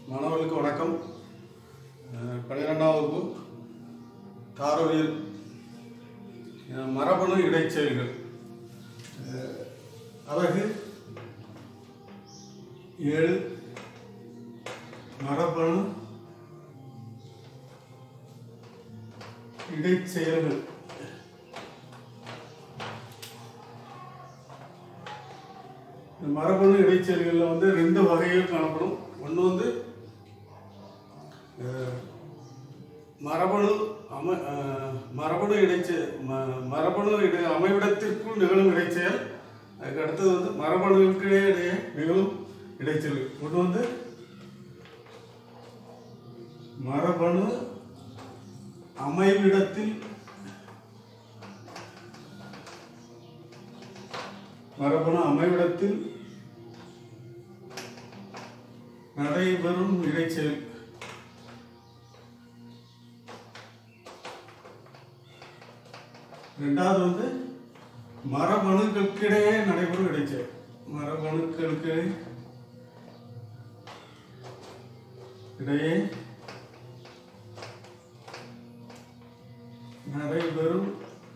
மாணவர்களுக்கு வணக்கம் அஹ், பன்னிரெண்டாம் வகுப்பு தாரவியல் அஹ், மரபணு இடைச்செயல்கள் அஹ், அழகு ஏழு மரபணு இடைச்செயல்கள் இந்த மரபணு இடைச்செயல்களில் வந்து ரெண்டு வகைகள் காணப்படும் ஒன்று வந்து அஹ், மரபணு அம அஹ், மரபணு இடைச்செ ம- மரபணு இடை அமைவிடத்திற்குள் நிகழும் இடைச்செயல் அதுக்கு அடுத்தது வந்து மரபணுகளுக்கு இடையே நிகழும் இடைச்செயல் ஒன்று வந்து மரபணு அமைவிடத்தில் மரபணு அமைவிடத்தில் நடைபெறும் இடைச்செயல் ரெண்டாவது வந்து மரபணுக்களுக்கிடையே நடைபெறும் இடைச்செயல் மரபணுக்களுக்கு இடையே நடைபெறும்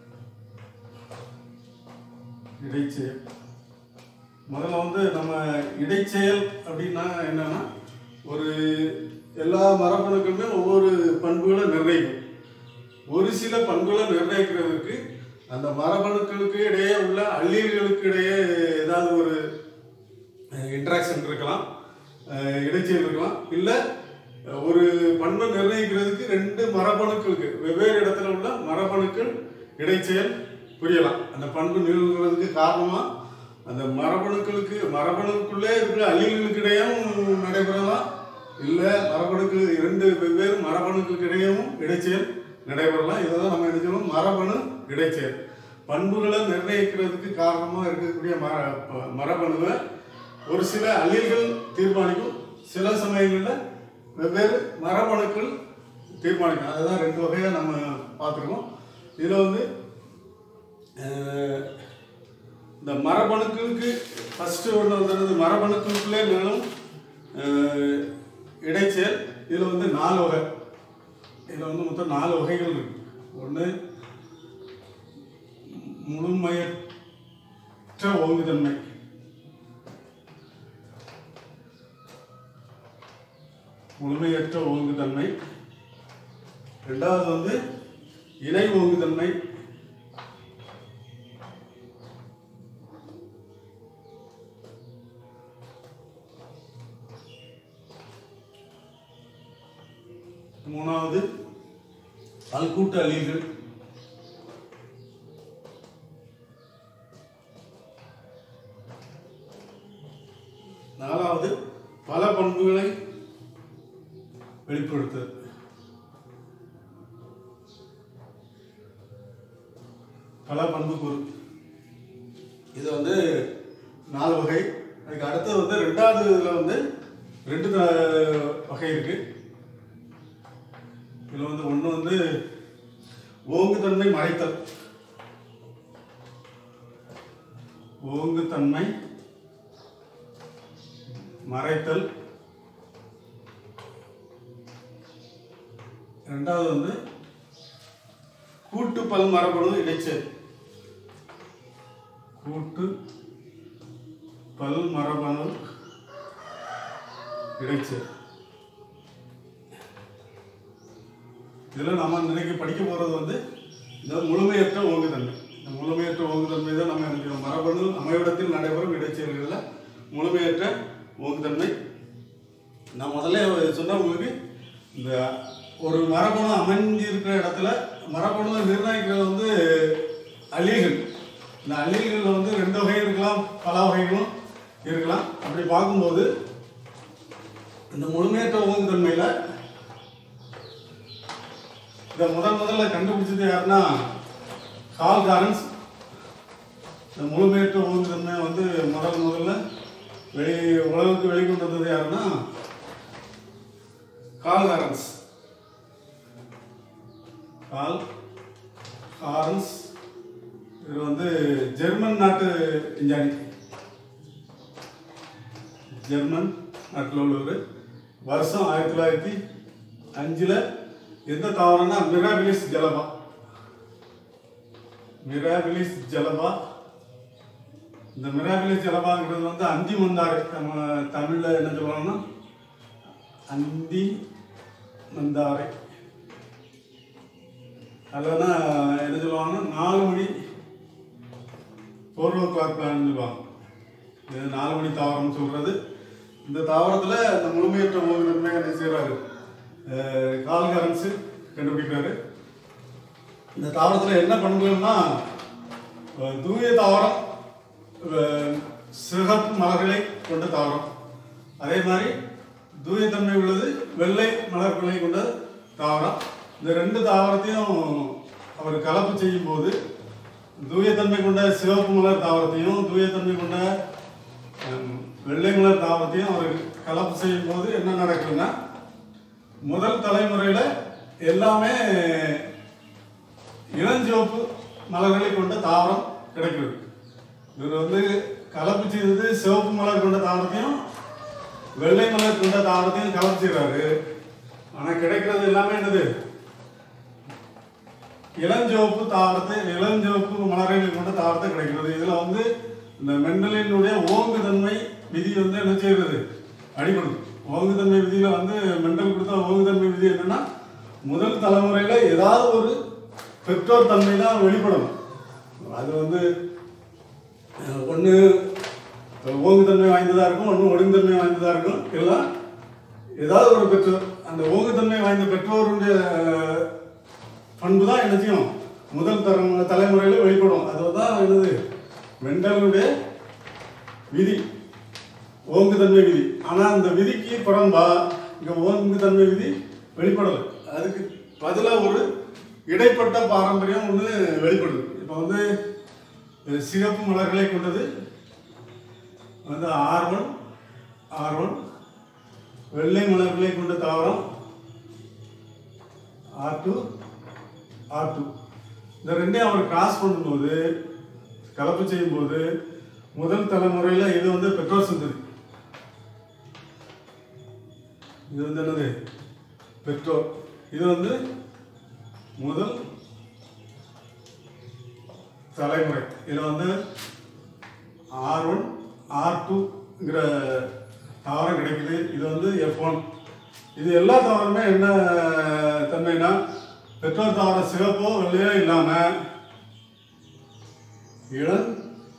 இடைச்செயல் முதல்ல வந்து நம்ம இடைச்செயல் அப்படின்னா என்னன்னா ஒரு எல்லா மரபணுக்களுமே ஒவ்வொரு பண்புகளை நிர்ணயிக்கும் ஒரு சில பண்புகளை நிர்ணயிக்கிறதுக்கு அந்த மரபணுக்களுக்கு இடையே உள்ள அல்லீல்களுக்கு இடையே ஏதாவது ஒரு இன்ட்ராக்ஷன் இருக்கலாம் அஹ் இடைச்செயல் இருக்கலாம் இல்லை ஒரு பண்பை நிர்ணயிக்கிறதுக்கு ரெண்டு மரபணுக்களுக்கு வெவ்வேறு இடத்துல உள்ள மரபணுக்கள் இடைச்செயல் புரியலாம் அந்த பண்பு நிகழ்கிறதுக்கு காரணமா அந்த மரபணுக்களுக்கு மரபணுக்குள்ளே இருக்கிற அல்லீல்களுக்கு இடையும் நடைபெறலாம் இல்லை மரபணுக்கள் இரண்டு வெவ்வேறு மரபணுக்களுக்கு இடையும் இடைச்செயல் நடைபெறலாம் இதை தான் நம்ம என்ன சொல்லுவோம் மரபணு இடைச்செயல் பண்புகளை நிர்ணயிக்கிறதுக்கு காரணமாக இருக்கக்கூடிய மர ப- மரபணுவை ஒரு சில அல்லீல்கள் தீர்மானிக்கும் சில சமயங்களில் வெவ்வேறு மரபணுக்கள் தீர்மானிக்கும் அதுதான் ரெண்டு வகையாக நம்ம பார்த்துருக்கோம் இதில் வந்து அஹ், இந்த மரபணுக்களுக்கு ஃபஸ்ட்டு ஒன்று வந்துடுறது மரபணுக்களுக்குள்ளே நிகழும் அஹ், இடைச்செயல் இதில் வந்து நாலு வகை இதில் வந்து மொத்தம் நாலு வகைகள் இருக்கு ஒன்று முழுமையற்ற ஓங்குதன்மை முழுமையற்ற ஓங்குதன்மை ரெண்டாவது வந்து இணை ஓங்குதன்மை மூணாவது பல்கூட்டு அழிவுகள் நாலாவது பல பண்புகளை வெளிப்படுத்துதல் பல பண்புக்கூறு இது வந்து நாலு வகை அதுக்கு அடுத்தது வந்து ரெண்டாவது இதில் வந்து ரெண்டு த- வகை இருக்கு இதில் வந்து ஒன்று வந்து ஓங்குதன்மை மறைத்தல் ஓங்குதன்மை மறைத்தல் ரெண்டாவது வந்து கூட்டு பல் மரபணு இடைச்சல் கூட்டு பல் மரபணு இடைச்சல் இதில் நம்ம இன்னைக்கு படிக்க போகிறது வந்து இந்த முழுமையற்ற ஓங்குதன்மை இந்த முழுமையற்ற ஓங்குதன்மை தான் நம்ம நினைக்கிறோம் மரபணு அமைவிடத்தில் நடைபெறும் இடைச்செயல்களில் முழுமையற்ற ஓங்குதன்மை நான் முதல்ல சொன்ன உங்களுக்கு இந்த ஒரு மரபணு அமைஞ்சிருக்கிற இடத்துல மரபணு நிர்ணயிக்கிறது வந்து அல்லீல்கள் இந்த அல்லீல்கள் வந்து ரெண்டு வகை இருக்கலாம் பல வகைகளும் இருக்கலாம் அப்படி பார்க்கும்போது இந்த முழுமையற்ற ஓங்குதன்மையில் இதை முதல் முதல்ல கண்டுபிடிச்சது யாருன்னா கால் காரன்ஸ் இந்த முழுமையற்ற ஓங்குதன்மை வந்து முதல் முதல்ல வெளி உலகுக்கு வெளிக்கொண்டு வந்தது யாருன்னா கால் காரன்ஸ் கால் காரன்ஸ் இது வந்து ஜெர்மன் நாட்டு விஞ்ஞானி ஜெர்மன் நாட்டில் உள்ளவர் வருஷம் ஆயிரத்தி தொள்ளாயிரத்தி அஞ்சில் எந்த தாவரம்னா மிராபிலிஸ் ஜலபா மிராபிலிஸ் ஜலபா இந்த மிராபிலிஸ் ஜலபாங்கிறது வந்து அந்தி மந்தாரை நம்ம தமிழில் என்ன சொல்லுவாங்கன்னா அந்தி மந்தாரை அல்லனா என்ன சொல்லுவாங்கன்னா நாலு மணி ஃபோர் ஓ கிளாக் பிளான் சொல்லுவாங்க இது நாலு மணி தாவரம் சொல்றது இந்த தாவரத்தில் இந்த முழுமையற்ற உணவு நன்மை என்ன செய்கிறாரு கால்கரன்ஸு கண்டுபிடிக்கிறாரு இந்த தாவரத்தில் என்ன பண்புகள்னா அஹ், தூய தாவரம் அஹ், சிகப்பு மலர்களை கொண்ட தாவரம் அதே மாதிரி தூயத்தன்மை உள்ளது வெள்ளை மலர்களை கொண்ட தாவரம் இந்த ரெண்டு தாவரத்தையும் அவர் கலப்பு செய்யும் போது தூயத்தன்மை கொண்ட சிவப்பு மலர் தாவரத்தையும் தூயத்தன்மை கொண்ட ஹம், வெள்ளை மலர் தாவரத்தையும் அவர் கலப்பு செய்யும் போது என்ன நடக்குதுன்னா முதல் தலைமுறையில எல்லாமே இளஞ்சிவப்பு மலர்களை கொண்ட தாவரம் கிடைக்கிறது இவர் வந்து கலப்பு செய்தது சிவப்பு மலர் கொண்ட தாவரத்தையும் வெள்ளை மலர் கொண்ட தாவரத்தையும் கலப்பு செய்கிறாரு ஆனா கிடைக்கிறது எல்லாமே என்னது இளஞ்சிவப்பு தாவரத்தை இளஞ்சிவப்பு மலர்களை கொண்ட தாவரத்தை கிடைக்கிறது இதுல வந்து இந்த மெண்டலினுடைய ஓங்குதன்மை விதி வந்து என்ன செய்யறது அடிபடுது ஓங்குதன்மை விதியில வந்து மெண்டல் கொடுத்த ஓங்குதன்மை விதி என்னன்னா முதல் தலைமுறையில ஏதாவது ஒரு பெற்றோர் தன்மை தான் வெளிப்படணும் அது வந்து ஒன்று ஓங்குதன்மை வாய்ந்ததா இருக்கும் ஒன்று ஒழுங்குதன்மை வாய்ந்ததா இருக்கும் எல்லாம் ஏதாவது ஒரு பெற்றோர் அந்த ஓங்குதன்மை வாய்ந்த பெற்றோருடைய பண்பு தான் என்ன செய்யும் முதல் தரம் தலைமுறையில் வெளிப்படும் அதுதான் என்னது மெண்டலுடைய விதி ஓங்குதன்மை விதி ஆனால் அந்த விதிக்கு புறம்பா இங்கே ஓங்குதன்மை விதி வெளிப்படலை அதுக்கு பதிலாக ஒரு இடைப்பட்ட பாரம்பரியம் ஒன்று வெளிப்படுது இப்போ வந்து அஹ், சிகப்பு மலர்களை கொண்டது வந்து ஆர் ஒன் ஆர் ஒன் வெள்ளை மலர்களை கொண்ட தாவரம் ஆர் டூ ஆர் டூ இந்த ரெண்டையும் அவர் கிராஸ் பண்ணும்போது கலப்பு செய்யும்போது முதல் தலைமுறையில் இது வந்து பெட்ரோல் சந்ததி இது வந்து என்னது பெட்ரோல் இது வந்து முதல் தலைமுறை இதில் வந்து ஆர் ஒன் ஆர் டூங்கிற தாவரம் கிடைக்குது இது வந்து எஃப் ஒன் இது எல்லா தாவரமே என்ன தன்மைனா பெற்றோர் தாவரம் சிவப்போ வெள்ளையோ இல்லாம இளம்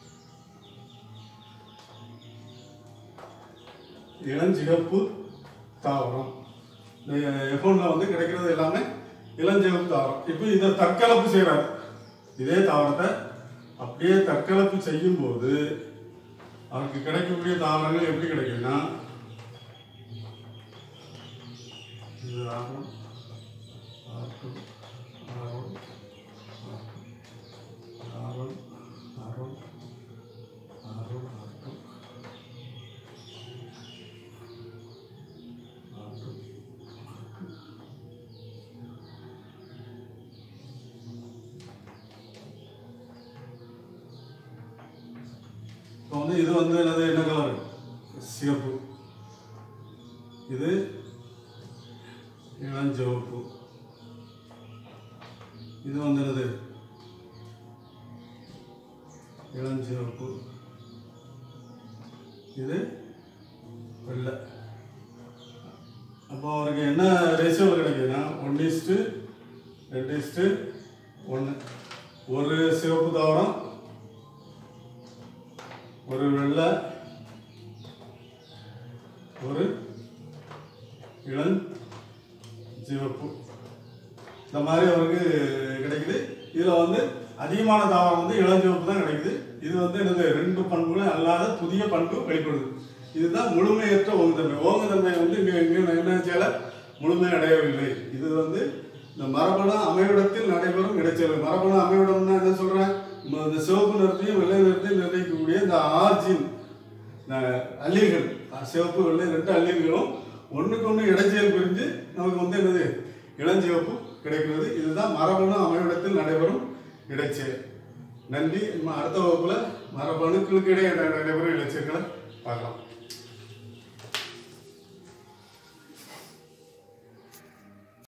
இளஞ்சிகப்பு தாவரம் இந்த எஃப்ஒன்ல வந்து கிடைக்கிறது எல்லாமே இளஞ்சிகப்பு தாவரம் இப்போ இதை தற்கலப்பு செய்கிறார் இதே தாவரத்தை அப்படியே தற்கலப்பு செய்யும்போது அவருக்கு கிடைக்கக்கூடிய தாவரங்கள் எப்படி கிடைக்கும்னா இது ஆகும் ஆகும் ஆகும் ஆகும் ஆகும் ஆகும் ஆகும் இப்போ வந்து இது வந்து என்னது என்ன கலர் சிவப்பு இது இளஞ்சிவப்பு இது வந்து என்னது இளஞ்சிவப்பு இது வெள்ளை அப்போ அவருக்கு என்ன ரேஷியோ கிடைக்குதுன்னா ஒன் இஸ்ட்டு ரெண்டு இஸ்ட்டு ஒன்று ஒரு சிவப்பு தாவரம் ஒரு வெள்ளை ஒரு இளம் சிவப்பு இந்த மாதிரி அவருக்கு கிடைக்குது இதில் வந்து அதிகமான தாவரம் வந்து இளஞ்சிவப்பு தான் கிடைக்குது இது வந்து என்னது ரெண்டு பண்புகளும் அல்லாத புதிய பண்பு வெளிப்படுது இதுதான் முழுமையற்ற ஓங்குதன்மை ஓங்குதன்மை வந்து இங்கே இங்கே என்ன செய்யல முழுமை அடையவில்லை இது வந்து இந்த மரபணு அமைவிடத்தில் நடைபெறும் இடைச்செயல் மரபணு அமைவிடம்னா என்ன சொல்றேன் இந்த இந்த சிவப்பு நிறத்தையும் வெள்ளை நிறத்தையும் நிர்ணயிக்கக்கூடிய இந்த ஆர்ஜின் அல்லீல்கள் சிவப்பு வெள்ளை ரெண்டு அல்லீல்களும் ஒண்ணுக்கு ஒன்று இடைச்செயல் பிரிஞ்சு நமக்கு வந்து என்னது இளஞ்சிவப்பு கிடைக்கிறது இதுதான் மரபணு அமைவிடத்தில் நடைபெறும் இடைச்செயல் நன்றி நம்ம அடுத்த வகுப்புல மரபணுக்களுக்கு இடையே நடைபெறும் இடைச்செயல்களை பார்க்கலாம்